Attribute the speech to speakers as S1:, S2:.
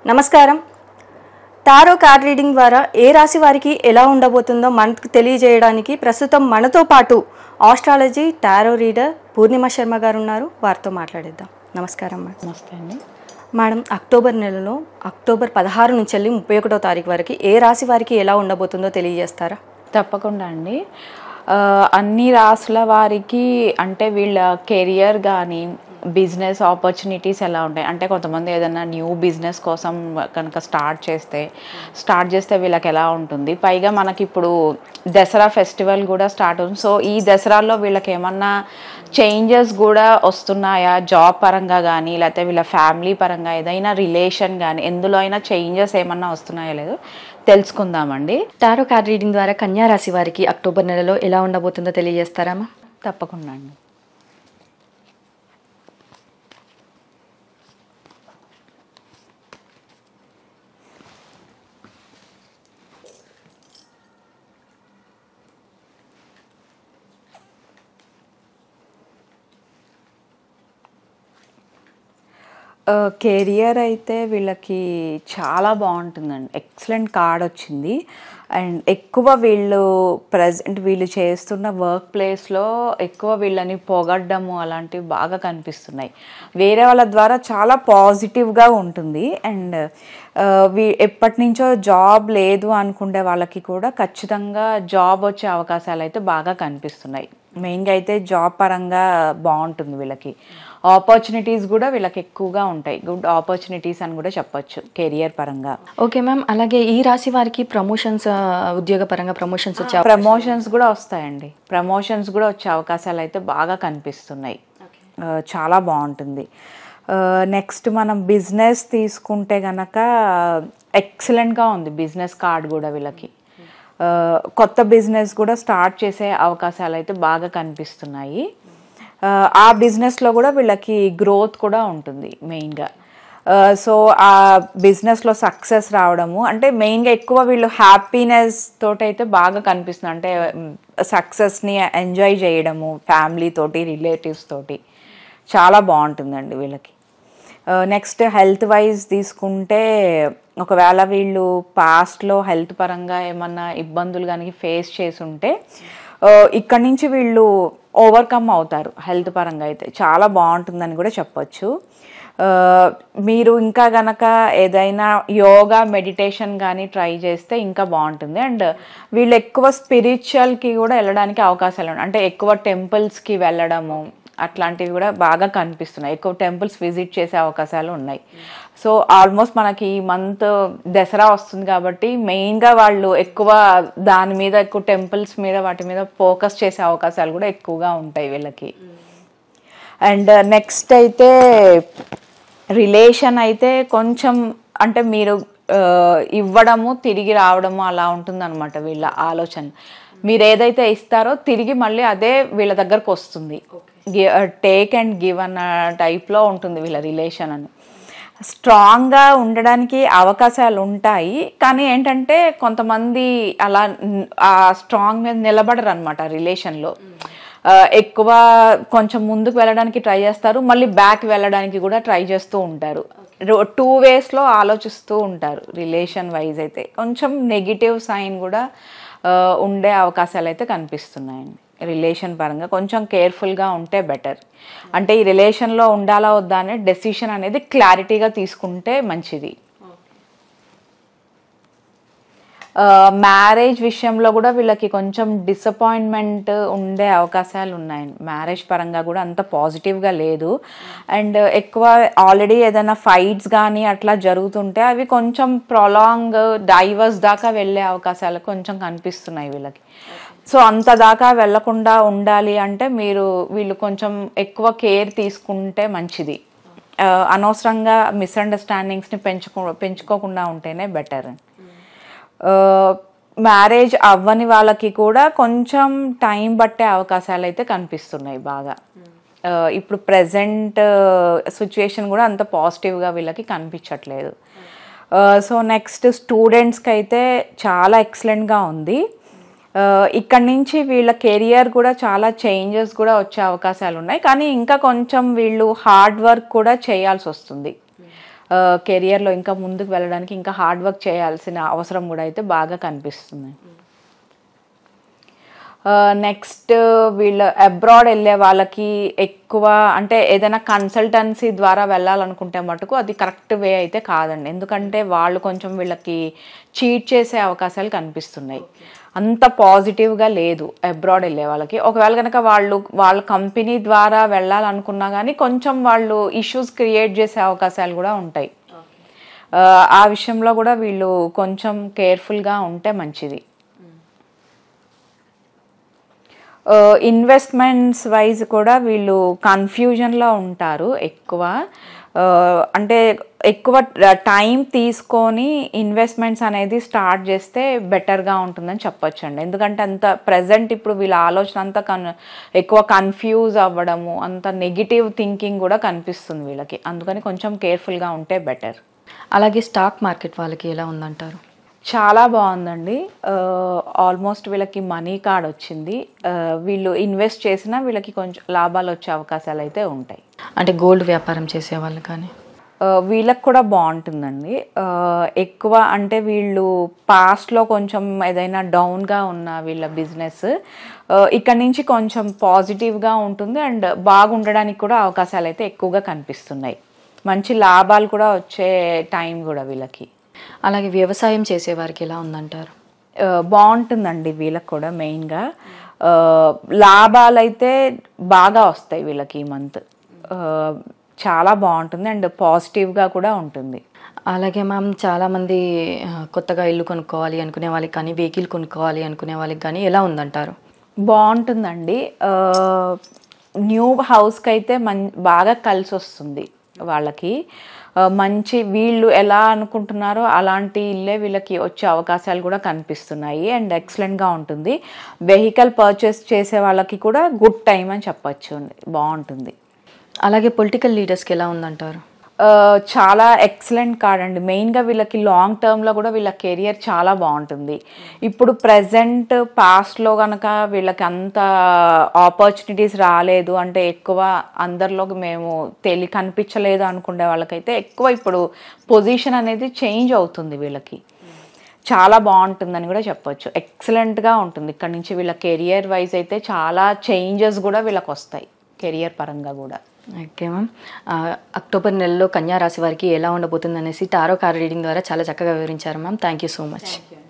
S1: నమస్కారం tarot card reading ద్వారా ఏ రాశి వారికి ఎలా ఉండబోతుందో మనకు తెలియజేయడానికి ప్రస్తుతం మనతో పాటు astrology tarot reader Purnima Sharma garu ఉన్నారు వారితో మాట్లాడేద్దాం నమస్కారం మేడం
S2: నమస్తే అండి
S1: మేడం అక్టోబర్ నెలలో అక్టోబర్ పదహారు నుంచి వెళ్ళి ముప్పై ఒకటో తారీఖు వరకు ఏ రాశి వారికి ఎలా ఉండబోతుందో తెలియజేస్తారా
S2: తప్పకుండా అండి ఆ, అన్ని రాసుల వారికి అంటే వీళ్ళ కెరియర్ కానీ బిజినెస్ ఆపర్చునిటీస్ ఎలా ఉంటాయి అంటే కొంతమంది ఏదైనా న్యూ బిజినెస్ కోసం కనుక స్టార్ట్ చేస్తే స్టార్ట్ చేస్తే వీళ్ళకి ఎలా ఉంటుంది పైగా మనకి ఇప్పుడు దసరా ఫెస్టివల్ కూడా స్టార్ట్ అవుతుంది సో ఈ దసరాలో వీళ్ళకి ఏమన్నా చేంజెస్ కూడా వస్తున్నాయా జాబ్ పరంగా కానీ లేకపోతే వీళ్ళ ఫ్యామిలీ పరంగా ఏదైనా రిలేషన్ కానీ ఎందులో అయినా చేంజెస్ ఏమన్నా వస్తున్నాయో లేదో తెలుసుకుందామండి
S1: టారో కార్డ్ రీడింగ్ ద్వారా కన్యా రాశి వారికి అక్టోబర్ నెలలో ఎలా ఉండబోతుందో తెలియజేస్తారా అమ్మా?
S2: తప్పకుండా అండి కెరియర్ అయితే వీళ్ళకి చాలా బాగుంటుందండి ఎక్సలెంట్ కార్డ్ వచ్చింది అండ్ ఎక్కువ వీళ్ళు ప్రజెంట్ వీళ్ళు చేస్తున్న వర్క్ ప్లేస్లో ఎక్కువ వీళ్ళని పొగడ్డము అలాంటివి బాగా కనిపిస్తున్నాయి వేరే వాళ్ళ ద్వారా చాలా పాజిటివ్గా ఉంటుంది అండ్ వీ ఎప్పటి నుంచో జాబ్ లేదు అనుకునే వాళ్ళకి కూడా ఖచ్చితంగా జాబ్ వచ్చే అవకాశాలు అయితే బాగా కనిపిస్తున్నాయి మెయిన్గా అయితే జాబ్ పరంగా బాగుంటుంది వీళ్ళకి ఆపర్చునిటీస్ కూడా వీళ్ళకి ఎక్కువగా ఉంటాయి గుడ్ ఆపర్చునిటీస్ అని కూడా చెప్పొచ్చు కెరియర్ పరంగా
S1: ఓకే మ్యామ్ అలాగే ఈ రాశి వారికి ప్రమోషన్స్ ఉద్యోగ పరంగా ప్రమోషన్స్ వచ్చే అవ-
S2: ప్రమోషన్స్ కూడా వస్తాయండి ప్రమోషన్స్ కూడా వచ్చే అవకాశాలు అయితే బాగా కనిపిస్తున్నాయి ఆ, చాలా బాగుంటుంది నెక్స్ట్ మనం బిజినెస్ తీసుకుంటే గనక ఎక్సలెంట్గా ఉంది బిజినెస్ కార్డ్ కూడా వీళ్ళకి ఆ, కొత్త బిజినెస్ కూడా స్టార్ట్ చేసే అవకాశాలు అయితే బాగా కనిపిస్తున్నాయి ఆ, ఆ బిజినెస్లో కూడా వీళ్ళకి గ్రోత్ కూడా ఉంటుంది మెయిన్గా సో ఆ బిజినెస్లో సక్సెస్ రావడము అంటే మెయిన్గా ఎక్కువ వీళ్ళు హ్యాపీనెస్ తోటి అయితే బాగా కనిపిస్తుంది అంటే సక్సెస్ని ఎంజాయ్ చేయడము ఫ్యామిలీ తోటి రిలేటివ్స్ తోటి చాలా బాగుంటుందండి వీళ్ళకి నెక్స్ట్ హెల్త్ వైజ్ తీసుకుంటే ఒకవేళ వీళ్ళు పాస్ట్లో హెల్త్ పరంగా ఏమన్నా ఇబ్బందులు కానీ ఫేస్ చేసి ఉంటే ఇక్కడి నుంచి వీళ్ళు ఓవర్కమ్ అవుతారు హెల్త్ పరంగా అయితే చాలా బాగుంటుందని కూడా చెప్పొచ్చు ఆ, మీరు ఇంకా గనక ఏదైనా యోగా మెడిటేషన్ కానీ ట్రై చేస్తే ఇంకా బాగుంటుంది అండ్ వీళ్ళు ఎక్కువ స్పిరిచువల్కి కూడా వెళ్ళడానికి అవకాశాలు ఉన్నాయి అంటే ఎక్కువ టెంపుల్స్కి వెళ్ళడము అట్లాంటివి కూడా బాగా కనిపిస్తున్నాయి ఎక్కువ టెంపుల్స్ విజిట్ చేసే అవకాశాలు ఉన్నాయి సో ఆల్మోస్ట్ మనకి ఈ మంత్ దసరా వస్తుంది కాబట్టి మెయిన్గా వాళ్ళు ఎక్కువ దాని మీద ఎక్కువ టెంపుల్స్ మీద వాటి మీద ఫోకస్ చేసే అవకాశాలు కూడా ఎక్కువగా ఉంటాయి వీళ్ళకి అండ్ నెక్స్ట్ అయితే రిలేషన్ అయితే కొంచెం అంటే మీరు ఆ, ఇవ్వడము తిరిగి రావడము అలా ఉంటుందన్నమాట వీళ్ళ ఆలోచన మీరు ఏదైతే ఇస్తారో తిరిగి మళ్ళీ అదే వీళ్ళ దగ్గరకు వస్తుంది టేక్ అండ్ గివ్ అన్న టైప్లో ఉంటుంది వీళ్ళ రిలేషన్ అని స్ట్రాంగ్గా ఉండడానికి అవకాశాలు ఉంటాయి కానీ ఏంటంటే కొంతమంది అలా న్- ఆ స్ట్రాంగ్ మీద నిలబడరు అనమాట రిలేషన్లో ఎక్కువ కొంచెం ముందుకు వెళ్ళడానికి ట్రై చేస్తారు మళ్ళీ బ్యాక్ వెళ్ళడానికి కూడా ట్రై చేస్తూ ఉంటారు టూ వేస్లో ఆలోచిస్తూ ఉంటారు రిలేషన్ వైజ్ అయితే కొంచెం నెగిటివ్ సైన్ కూడా ఆ, ఉండే అవకాశాలు అయితే కనిపిస్తున్నాయండి రిలేషన్ పరంగా కొంచెం కేర్ఫుల్గా ఉంటే బెటర్ అంటే ఈ రిలేషన్లో ఉండాలా వద్దా అనే డెసిషన్ అనేది క్లారిటీగా తీసుకుంటే మంచిది మ్యారేజ్ విషయంలో కూడా వీళ్ళకి కొంచెం డిసప్పాయింట్మెంట్ ఉండే అవకాశాలు ఉన్నాయి మ్యారేజ్ పరంగా కూడా అంత పాజిటివ్గా లేదు అండ్ ఎక్కువ ఆల్రెడీ ఏదైనా ఫైట్స్ కానీ అట్లా జరుగుతుంటే అవి కొంచెం ప్రొలాంగ్ డైవర్స్ దాకా వెళ్ళే అవకాశాలు కొంచెం కనిపిస్తున్నాయి వీళ్ళకి సో అంత దాకా వెళ్లకుండా ఉండాలి అంటే మీరు వీళ్ళు కొంచెం ఎక్కువ కేర్ తీసుకుంటే మంచిది ఆ, అనవసరంగా మిస్అండర్స్టాండింగ్స్ని పెంచుకో పెంచుకోకుండా ఉంటేనే బెటర్ మ్యారేజ్ అవ్వని వాళ్ళకి కూడా కొంచెం టైం పట్టే అవకాశాలు అయితే కనిపిస్తున్నాయి బాగా ఆ, ఇప్పుడు ప్రజెంట్ సిచ్యువేషన్ కూడా అంత పాజిటివ్గా వీళ్ళకి కనిపించట్లేదు సో నెక్స్ట్ స్టూడెంట్స్కి అయితే చాలా ఎక్సలెంట్గా ఉంది ఆ, ఇక్కడి నుంచి వీళ్ళ కెరియర్ కూడా చాలా చేంజెస్ కూడా వచ్చే అవకాశాలు ఉన్నాయి కానీ ఇంకా కొంచెం వీళ్ళు హార్డ్ వర్క్ కూడా చేయాల్సి వస్తుంది కెరియర్లో ఇంకా ముందుకు వెళ్ళడానికి ఇంకా హార్డ్ వర్క్ చేయాల్సిన అవసరం కూడా అయితే బాగా కనిపిస్తుంది నెక్స్ట్ వీళ్ళ అబ్రాడ్ వెళ్ళే వాళ్ళకి ఎక్కువ అంటే ఏదైనా కన్సల్టెన్సీ ద్వారా వెళ్ళాలనుకుంటే మటుకు అది కరెక్ట్ వే అయితే కాదండి ఎందుకంటే వాళ్ళు కొంచెం వీళ్ళకి చీట్ చేసే అవకాశాలు కనిపిస్తున్నాయి అంత పాజిటివ్గా లేదు అబ్రాడ్ వెళ్ళే వాళ్ళకి ఒకవేళ కనుక వాళ్ళు వాళ్ళ కంపెనీ ద్వారా వెళ్ళాలనుకున్నా కానీ కొంచెం వాళ్ళు ఇష్యూస్ క్రియేట్ చేసే అవకాశాలు కూడా ఉంటాయి ఆ, ఆ విషయంలో కూడా వీళ్ళు కొంచెం కేర్ఫుల్గా ఉంటే మంచిది ఇన్వెస్ట్మెంట్స్ వైజ్ కూడా వీళ్ళు కన్ఫ్యూజన్లో ఉంటారు ఎక్కువ ఆ, అంటే ఎక్కువ టైం తీసుకొని ఇన్వెస్ట్మెంట్స్ అనేది స్టార్ట్ చేస్తే బెటర్గా ఉంటుందని చెప్పొచ్చు అండి ఎందుకంటే అంత ప్రజెంట్ ఇప్పుడు వీళ్ళ ఆలోచన అంతా కన్ ఎక్కువ కన్ఫ్యూజ్ అవ్వడము అంత నెగిటివ్ థింకింగ్ కూడా కనిపిస్తుంది వీళ్ళకి అందుకని కొంచెం కేర్ఫుల్గా ఉంటే బెటర్
S1: అలాగే స్టాక్ మార్కెట్ వాళ్ళకి ఎలా ఉందంటారు
S2: చాలా బాగుందండి ఆల్మోస్ట్ వీళ్ళకి మనీ కార్డ్ వచ్చింది ఆ, వీళ్ళు ఇన్వెస్ట్ చేసినా వీళ్ళకి కొంచెం లాభాలు వచ్చే అవకాశాలు అయితే ఉంటాయి
S1: అంటే గోల్డ్ వ్యాపారం చేసే వాళ్ళు కానీ
S2: ఆ, వీళ్ళకి కూడా బాగుంటుందండి ఆ, ఎక్కువ అంటే వీళ్ళు పాస్ట్లో కొంచెం ఏదైనా డౌన్గా ఉన్న వీళ్ళ బిజినెస్ ఇక్కడ నుంచి కొంచెం పాజిటివ్గా ఉంటుంది అండ్ బాగుండడానికి కూడా అవకాశాలు అయితే ఎక్కువగా కనిపిస్తున్నాయి మంచి లాభాలు కూడా వచ్చే టైం కూడా వీళ్ళకి
S1: అలాగే వ్యవసాయం చేసే వారికి ఎలా ఉందంటారు
S2: ఆ, బాగుంటుందండి వీళ్ళకి కూడా మెయిన్గా లాభాలు అయితే బాగా వస్తాయి వీళ్ళకి ఈ మంత్ చాలా బాగుంటుంది అండ్ పాజిటివ్గా కూడా ఉంటుంది
S1: అలాగే మ్యామ్ చాలామంది ఆ, కొత్తగా ఇల్లు కొనుక్కోవాలి అనుకునే వాళ్ళకి కానీ వెహికల్ కొనుక్కోవాలి అనుకునే వాళ్ళకి కానీ ఎలా ఉందంటారు
S2: బాగుంటుందండి న్యూ హౌస్కి అయితే మన్ బాగా కలిసి వస్తుంది వాళ్ళకి ఆ, మంచి వీళ్ళు ఎలా అనుకుంటున్నారో అలాంటి ఇల్లే వీళ్ళకి వచ్చే అవకాశాలు కూడా కనిపిస్తున్నాయి అండ్ ఎక్సలెంట్గా ఉంటుంది వెహికల్ పర్చేస్ చేసే వాళ్ళకి కూడా గుడ్ టైం అని చెప్పచ్చు బాగుంటుంది
S1: అలాగే పొలిటికల్ లీడర్స్కి ఎలా ఉందంటారు
S2: ఆ, చాలా ఎక్సలెంట్ కార్డ్ అండి మెయిన్గా వీళ్ళకి లాంగ్ టర్మ్లో కూడా వీళ్ళ కెరియర్ చాలా బాగుంటుంది ఇప్పుడు ప్రజెంట్ పాస్ట్లో కనుక వీళ్ళకి అంత ఆపర్చునిటీస్ రాలేదు అంటే ఎక్కువ అందరిలోకి మేము తెలి కనిపించలేదు అనుకునే వాళ్ళకైతే ఎక్కువ ఇప్పుడు పొజిషన్ అనేది చేంజ్ అవుతుంది వీళ్ళకి చాలా బాగుంటుందని కూడా చెప్పొచ్చు ఎక్సలెంట్గా ఉంటుంది ఇక్కడ నుంచి వీళ్ళ కెరియర్ వైజ్ అయితే చాలా చేంజెస్ కూడా వీళ్ళకి వస్తాయి కెరియర్ పరంగా కూడా
S1: ఓకే మ్యామ్ ఆ, అక్టోబర్ నెలలో కన్యా రాశి వారికి ఎలా ఉండబోతుంది అనేసి టారో కార్ రీడింగ్ ద్వారా చాలా చక్కగా వివరించారు ma'am thank you so much